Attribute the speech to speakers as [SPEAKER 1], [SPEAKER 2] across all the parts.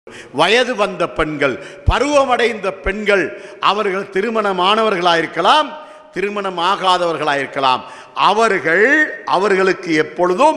[SPEAKER 1] வயது வந்த பெண்கள் பருவமடைந்த பெண்கள் அவர்கள் திருமணமானவர்களாயிருக்கலாம் திருமணம் ஆகாதவர்களாயிருக்கலாம் அவர்கள் அவர்களுக்கு எப்பொழுதும்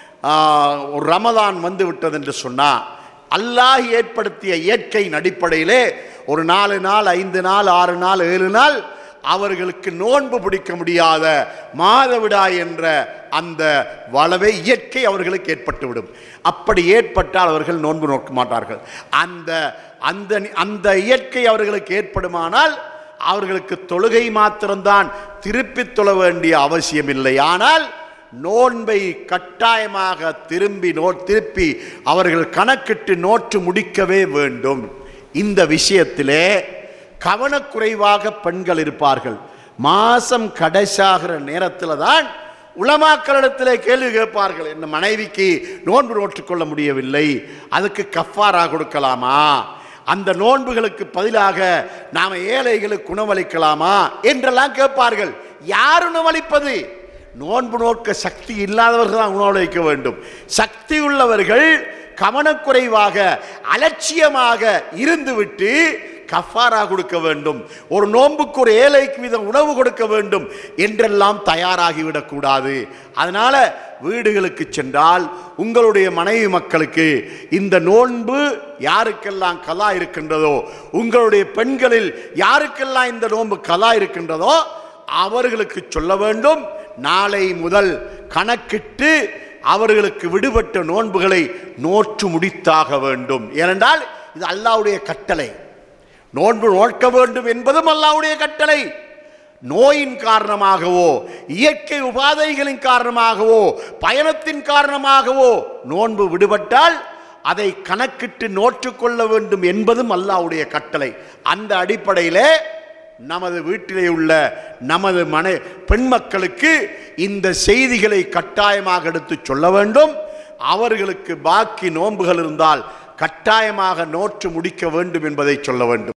[SPEAKER 1] ஆஹ், ஒரு ரமதான் வந்து விட்டது என்று சொன்னால் அல்லாஹ் ஏற்படுத்திய இயற்கையின் அடிப்படையிலே ஒரு நாலு நாள் ஐந்து நாள் ஆறு நாள் ஏழு நாள் அவர்களுக்கு நோன்பு பிடிக்க முடியாத மாதவிடாய் என்ற அந்த வளவை இயற்கை அவர்களுக்கு ஏற்பட்டுவிடும் அப்படி ஏற்பட்டால் அவர்கள் நோன்பு நோக்க மாட்டார்கள் அந்த அந்த அந்த இயற்கை அவர்களுக்கு ஏற்படுமானால் அவர்களுக்கு தொழுகை மாத்திரம்தான் திருப்பி தொழ வேண்டிய அவசியமில்லை ஆனால் நோன்பை கட்டாயமாக திரும்பி நோ திருப்பி அவர்கள் கணக்கிட்டு நோற்று முடிக்கவே வேண்டும் இந்த விஷயத்திலே கவனக்குறைவாக பெண்கள் இருப்பார்கள் மாசம் கடைசாகிற நேரத்தில் தான் உலமாக்களிடத்திலே கேள்வி கேட்பார்கள் என்ன மனைவிக்கு நோன்பு நோற்றுக்கொள்ள முடியவில்லை அதுக்கு கஃபாரா கொடுக்கலாமா அந்த நோன்புகளுக்கு பதிலாக நாம ஏழைகளுக்கு உணவளிக்கலாமா என்றெல்லாம் கேட்பார்கள் யார் உணவளிப்பது நோன்பு நோக்க சக்தி இல்லாதவர்கள் தான் உணவளிக்க வேண்டும் சக்தி உள்ளவர்கள் கவனக்குறைவாக அலட்சியமாக இருந்துவிட்டு கஃபாரா கொடுக்க வேண்டும் ஒரு நோன்புக்கு ஒரு ஏழைக்கு விதம் உணவு கொடுக்க வேண்டும் என்றெல்லாம் தயாராகிவிடக் கூடாது அதனால வீடுகளுக்கு சென்றால் உங்களுடைய மனைவி மக்களுக்கு இந்த நோன்பு யாருக்கெல்லாம் கலா இருக்கின்றதோ உங்களுடைய பெண்களில் யாருக்கெல்லாம் இந்த நோன்பு கலா இருக்கின்றதோ அவர்களுக்கு சொல்ல வேண்டும் நாளை முதல் கணக்கிட்டு அவர்களுக்கு விடுபட்ட நோன்புகளை நோற்று முடித்தாக வேண்டும் ஏனென்றால் இது அல்லாவுடைய கட்டளை நோன்பு நோக்க வேண்டும் என்பதும் அல்லாவுடைய கட்டளை நோயின் காரணமாகவோ இயற்கை உபாதைகளின் காரணமாகவோ பயணத்தின் காரணமாகவோ நோன்பு விடுபட்டால் அதை கணக்கிட்டு நோற்றுக்கொள்ள வேண்டும் என்பதும் அல்லாவுடைய கட்டளை அந்த அடிப்படையிலே நமது வீட்டிலே உள்ள நமது மனை பெண் மக்களுக்கு இந்த செய்திகளை கட்டாயமாக எடுத்து சொல்ல வேண்டும் அவர்களுக்கு பாக்கி நோன்புகள் இருந்தால் கட்டாயமாக நோற்று முடிக்க வேண்டும் என்பதை சொல்ல வேண்டும்